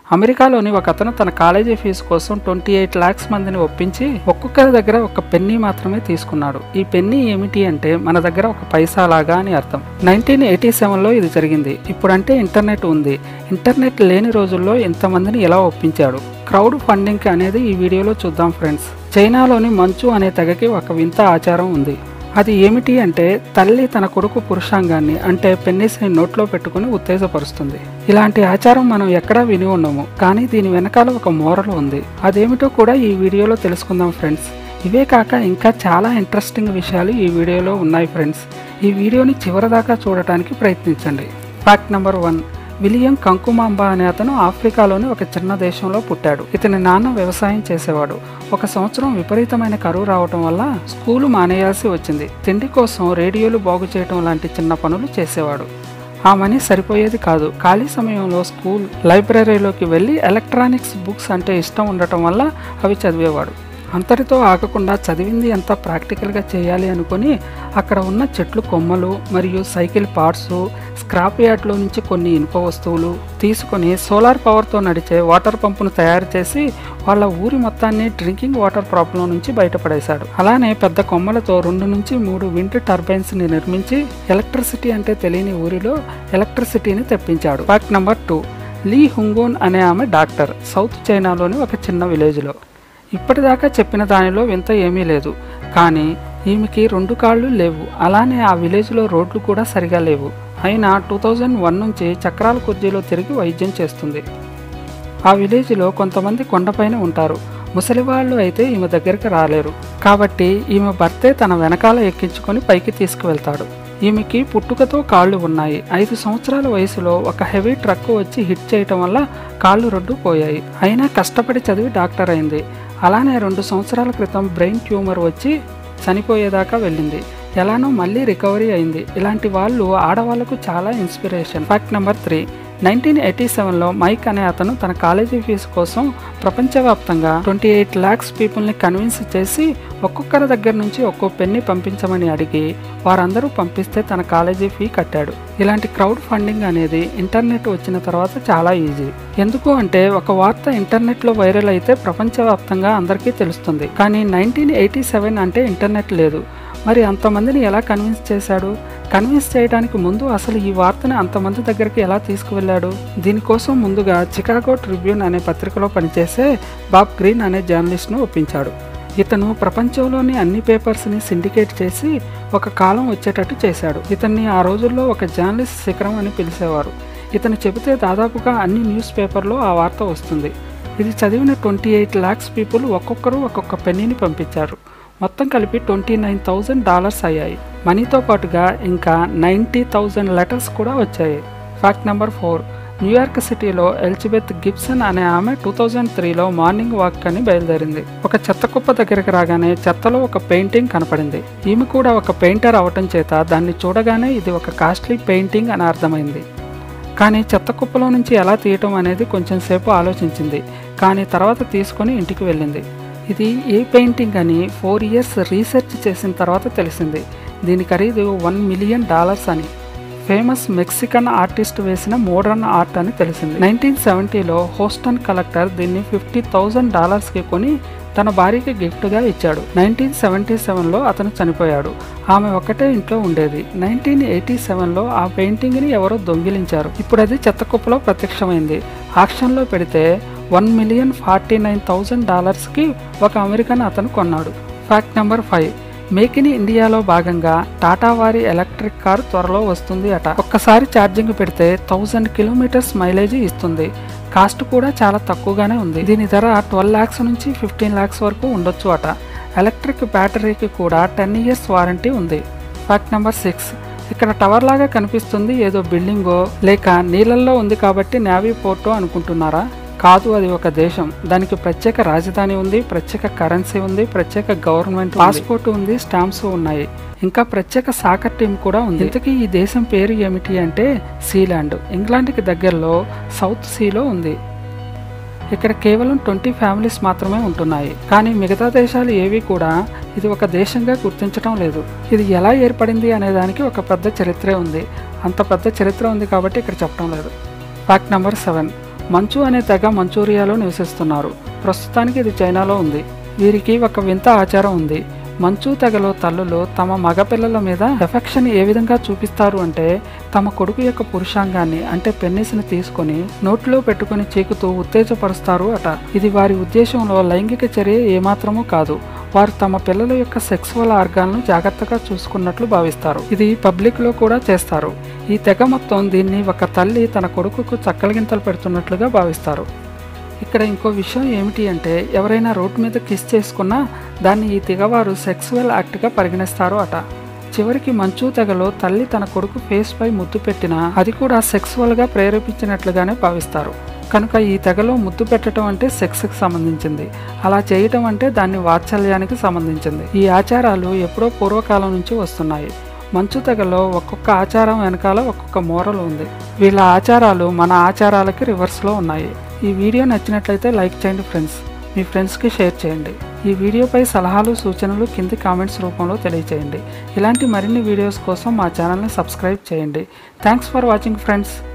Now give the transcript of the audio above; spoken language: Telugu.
అమెరికాలోని ఒక అతను తన కాలేజీ ఫీజు కోసం ట్వంటీ ఎయిట్ ల్యాక్స్ మందిని ఒప్పించి ఒక్కొక్కరి దగ్గర ఒక పెన్నీ మాత్రమే తీసుకున్నాడు ఈ పెన్నీ ఏమిటి అంటే మన దగ్గర ఒక పైసా లాగా అని అర్థం నైన్టీన్ ఎయిటీ సెవెన్లో ఇది జరిగింది ఇప్పుడంటే ఇంటర్నెట్ ఉంది ఇంటర్నెట్ లేని రోజుల్లో ఇంతమందిని ఎలా ఒప్పించాడు క్రౌడ్ ఫండింగ్ అనేది ఈ వీడియోలో చూద్దాం ఫ్రెండ్స్ చైనాలోని మంచు అనే తెగకి ఒక వింత ఆచారం ఉంది అది ఏమిటి అంటే తల్లి తన కొడుకు పురుషాంగాన్ని అంటే పెన్నిస్ని నోట్లో పెట్టుకుని ఉత్తేజపరుస్తుంది ఇలాంటి ఆచారం మనం ఎక్కడా విని ఉండము కానీ దీని వెనకాల ఒక మోరల్ ఉంది అదేమిటో కూడా ఈ వీడియోలో తెలుసుకుందాం ఫ్రెండ్స్ ఇవే కాక ఇంకా చాలా ఇంట్రెస్టింగ్ విషయాలు ఈ వీడియోలో ఉన్నాయి ఫ్రెండ్స్ ఈ వీడియోని చివరిదాకా చూడటానికి ప్రయత్నించండి fact number one William Kamkwamba అనే అతను ఆఫ్రికాలోని ఒక చిన్న దేశంలో పుట్టాడు ఇతని నాన్న వ్యవసాయం చేసేవాడు ఒక సంవత్సరం విపరీతమైన కరువు రావటం వల్ల స్కూలు మానేయాల్సి వచ్చింది తిండి కోసం రేడియోలు బాగు చేయటం లాంటి చిన్న పనులు చేసేవాడు ఆ మనీ సరిపోయేది కాదు ఖాళీ సమయంలో స్కూల్ లైబ్రరీలోకి వెళ్ళి ఎలక్ట్రానిక్స్ బుక్స్ అంటే ఇష్టం ఉండటం వల్ల అవి చదివేవాడు అంతటితో ఆగకుండా చదివింది అంతా ప్రాక్టికల్గా చేయాలి అనుకొని అక్కడ ఉన్న చెట్లు కొమ్మలు మరియు సైకిల్ పార్ట్స్ స్క్రాప్ యార్డ్లో నుంచి కొన్ని ఇనుప వస్తువులు తీసుకొని సోలార్ పవర్తో నడిచే వాటర్ పంపును తయారు చేసి వాళ్ళ ఊరి మొత్తాన్ని డ్రింకింగ్ వాటర్ ప్రాబ్లం నుంచి బయటపడేశాడు అలానే పెద్ద కొమ్మలతో రెండు నుంచి మూడు విండ్ టర్బైన్స్ని నిర్మించి ఎలక్ట్రిసిటీ అంటే తెలియని ఊరిలో ఎలక్ట్రిసిటీని తెప్పించాడు ఫ్యాక్ట్ నెంబర్ టూ లీ హుంగోన్ అనే ఆమె డాక్టర్ సౌత్ చైనాలోని ఒక చిన్న విలేజ్లో ఇప్పటిదాకా చెప్పిన దానిలో వింత ఏమీ లేదు కానీ ఈమెకి రెండు కాళ్ళు లేవు అలానే ఆ విలేజ్లో రోడ్లు కూడా సరిగా లేవు అయినా టూ థౌజండ్ వన్ నుంచి చక్రాల కుర్జీలో తిరిగి వైద్యం చేస్తుంది ఆ విలేజ్లో కొంతమంది కొండపైన ఉంటారు ముసలివాళ్ళు అయితే ఈమె దగ్గరికి రాలేరు కాబట్టి ఈమె భర్తే తన వెనకాల ఎక్కించుకొని పైకి తీసుకువెళ్తాడు ఈమెకి పుట్టుకతో కాళ్ళు ఉన్నాయి ఐదు సంవత్సరాల వయసులో ఒక హెవీ ట్రక్ వచ్చి హిట్ చేయటం వల్ల కాళ్ళు రెండు పోయాయి అయినా కష్టపడి చదివి డాక్టర్ అయింది అలానే రెండు సంవత్సరాల క్రితం బ్రెయిన్ ట్యూమర్ వచ్చి చనిపోయేదాకా వెళ్ళింది ఎలానో మళ్ళీ రికవరీ అయింది ఇలాంటి వాళ్ళు ఆడవాళ్లకు చాలా inspiration fact number three nineteen eighty సెవెన్లో మైక్ అనే అతను తన కాలేజీ ఫీజు కోసం ప్రపంచవ్యాప్తంగా ట్వంటీ ఎయిట్ ల్యాక్స్ పీపుల్ని కన్విన్స్ చేసి ఒక్కొక్కరి దగ్గర నుంచి ఒక్కో పెన్ని పంపించమని అడిగి వారందరూ పంపిస్తే తన కాలేజీ ఫీ కట్టాడు ఇలాంటి క్రౌడ్ ఫండింగ్ అనేది ఇంటర్నెట్ వచ్చిన తర్వాత చాలా ఈజీ ఎందుకు అంటే ఒక వార్త ఇంటర్నెట్లో వైరల్ అయితే ప్రపంచవ్యాప్తంగా అందరికీ తెలుస్తుంది కానీ నైన్టీన్ ఎయిటీ సెవెన్ అంటే ఇంటర్నెట్ లేదు మరి అంతమందిని ఎలా కన్విన్స్ చేశాడు కన్విన్స్ చేయడానికి ముందు అసలు ఈ వార్తని అంతమంది దగ్గరికి ఎలా తీసుకువెళ్ళాడు దీనికోసం ముందుగా చికాగో ట్రిబ్యూన్ అనే పత్రికలో పనిచేసే బాబ్ గ్రీన్ అనే జర్నలిస్ట్ను ఒప్పించాడు ఇతను ప్రపంచంలోని అన్ని పేపర్స్ని సిండికేట్ చేసి ఒక కాలం వచ్చేటట్టు చేశాడు ఇతన్ని ఆ రోజుల్లో ఒక జర్నలిస్ట్ శిఖరం అని పిలిచేవారు ఇతను చెబితే దాదాపుగా అన్ని న్యూస్ పేపర్లో ఆ వార్త వస్తుంది ఇది చదివిన ట్వంటీ ఎయిట్ ల్యాక్స్ పీపుల్ ఒక్కొక్కరు ఒక్కొక్క పెన్నీని పంపించారు మొత్తం కలిపి ట్వంటీ నైన్ థౌజండ్ డాలర్స్ అయ్యాయి మనీతో పాటుగా ఇంకా నైంటీ థౌజండ్ లెటర్స్ కూడా వచ్చాయి ఫ్యాక్ట్ నెంబర్ ఫోర్ న్యూయార్క్ సిటీలో ఎలిజబెత్ గిబ్సన్ అనే ఆమె టూ థౌజండ్ త్రీలో మార్నింగ్ వాక్ అని బయలుదేరింది ఒక చెత్త కుప్ప దగ్గరికి రాగానే చెత్తలో ఒక పెయింటింగ్ కనపడింది ఈమె కూడా ఒక పెయింటర్ అవటం చేత దాన్ని చూడగానే ఇది ఒక కాస్ట్లీ పెయింటింగ్ అని అర్థమైంది కానీ చెత్త కుప్పలో నుంచి ఎలా తీయటం అనేది కొంచెం సేపు ఆలోచించింది కానీ తర్వాత తీసుకొని ఇంటికి వెళ్ళింది ఇది ఏ పెయింటింగ్ అని ఫోర్ ఇయర్స్ రీసెర్చ్ చేసిన తర్వాత తెలిసింది దీని ఖరీదు వన్ మిలియన్ డాలర్స్ అని ఫేమస్ మెక్సికన్ ఆర్టిస్ట్ వేసిన మోడర్న్ ఆర్ట్ అని తెలిసింది నైన్టీన్ సెవెంటీలో హోస్టన్ కలెక్టర్ దీన్ని ఫిఫ్టీ థౌజండ్ డాలర్స్కి కొని తన భార్యకి గిఫ్ట్గా ఇచ్చాడు నైన్టీన్ సెవెంటీ సెవెన్లో అతను చనిపోయాడు ఆమె ఒక్కటే ఇంట్లో ఉండేది నైన్టీన్ ఎయిటీ సెవెన్లో ఆ పెయింటింగ్ని ఎవరో దొంగిలించారు ఇప్పుడు అది చెత్త కుప్పలో ప్రత్యక్షమైంది ఆక్షన్లో పెడితే one million forty nine thousand డాలర్స్కి ఒక అమెరికన్ అతను కొన్నాడు fact number five make in ఇండియాలో భాగంగా టాటా వారి ఎలక్ట్రిక్ కార్ త్వరలో వస్తుంది అట ఒక్కసారి ఛార్జింగ్ పెడితే థౌజండ్ కిలోమీటర్స్ మైలేజ్ ఇస్తుంది కాస్ట్ కూడా చాలా తక్కువగానే ఉంది దీని ధర ట్వెల్వ్ ల్యాక్స్ నుంచి ఫిఫ్టీన్ ల్యాక్స్ వరకు ఉండొచ్చు అట ఎలక్ట్రిక్ బ్యాటరీకి కూడా టెన్ ఇయర్స్ వారంటీ ఉంది ఫ్యాక్ట్ నెంబర్ సిక్స్ ఇక్కడ టవర్ లాగా కనిపిస్తుంది ఏదో బిల్డింగో లేక నీళ్ళల్లో ఉంది కాబట్టి నేవీ పోర్టో అనుకుంటున్నారా కాదు అది ఒక దేశం దానికి ప్రత్యేక రాజధాని ఉంది ప్రత్యేక కరెన్సీ ఉంది ప్రత్యేక గవర్నమెంట్ పాస్పోర్ట్ ఉంది స్టాంప్స్ ఉన్నాయి ఇంకా ప్రత్యేక సాకర్ టీం కూడా ఉంది ఇంతకీ ఈ దేశం పేరు ఏమిటి అంటే సీలాండ్ ఇంగ్లాండ్కి దగ్గరలో సౌత్ సీలో ఉంది ఇక్కడ కేవలం ట్వంటీ ఫ్యామిలీస్ మాత్రమే ఉంటున్నాయి కానీ మిగతా దేశాలు ఏవి కూడా ఇది ఒక దేశంగా గుర్తించడం లేదు ఇది ఎలా ఏర్పడింది అనే దానికి ఒక పెద్ద చరిత్రే ఉంది అంత పెద్ద చరిత్ర ఉంది కాబట్టి ఇక్కడ చెప్పడం లేదు ఫ్యాక్ట్ నెంబర్ సెవెన్ మంచు అనే తెగ మంచూరియాలో నివసిస్తున్నారు ప్రస్తుతానికి ఇది చైనాలో ఉంది వీరికి ఒక వింత ఆచారం ఉంది మంచు తెగలో తల్లులు తమ మగపిల్లల మీద ఎఫెక్షన్ ఏ విధంగా చూపిస్తారు అంటే తమ కొడుకు యొక్క పురుషాంగాన్ని అంటే పెన్నిస్ని తీసుకొని నోట్లో పెట్టుకుని చీకుతూ ఉత్తేజపరుస్తారు అట ఇది వారి ఉద్దేశంలో లైంగిక చర్య ఏమాత్రమూ కాదు వారు తమ పిల్లల యొక్క సెక్సువల్ ఆర్గాన్ను జాగ్రత్తగా చూసుకున్నట్లు భావిస్తారు ఇది పబ్లిక్ లో కూడా చేస్తారు ఈ తెగ మొత్తం దీన్ని ఒక తల్లి తన కొడుకుకు చక్కలగింతలు పెడుతున్నట్లుగా భావిస్తారు ఇక్కడ ఇంకో విషయం ఏమిటి అంటే ఎవరైనా రోడ్డు మీద కిస్ చేసుకున్నా దాన్ని ఈ తెగవారు సెక్సువల్ యాక్ట్గా పరిగణిస్తారు అట చివరికి మంచు తెగలో తల్లి తన కొడుకు ఫేస్ పై ముద్దు పెట్టినా అది కూడా సెక్సువల్గా ప్రేరేపించినట్లుగానే భావిస్తారు కనుక ఈ తెగలో ముద్దు పెట్టడం అంటే సెక్స్కి సంబంధించింది అలా చేయటం అంటే దాన్ని వాత్సల్యానికి సంబంధించింది ఈ ఆచారాలు ఎప్పుడో పూర్వకాలం నుంచి వస్తున్నాయి మంచు తెగలో ఒక్కొక్క ఆచారం వెనకాల ఒక్కొక్క మోరల్ ఉంది వీళ్ళ ఆచారాలు మన ఆచారాలకి రివర్స్లో ఉన్నాయి ఈ వీడియో నచ్చినట్లయితే లైక్ చేయండి ఫ్రెండ్స్ మీ ఫ్రెండ్స్కి షేర్ చేయండి ఈ వీడియోపై సలహాలు సూచనలు కింది కామెంట్స్ రూపంలో తెలియచేయండి ఇలాంటి మరిన్ని వీడియోస్ కోసం మా ఛానల్ని సబ్స్క్రైబ్ చేయండి థ్యాంక్స్ ఫర్ వాచింగ్ ఫ్రెండ్స్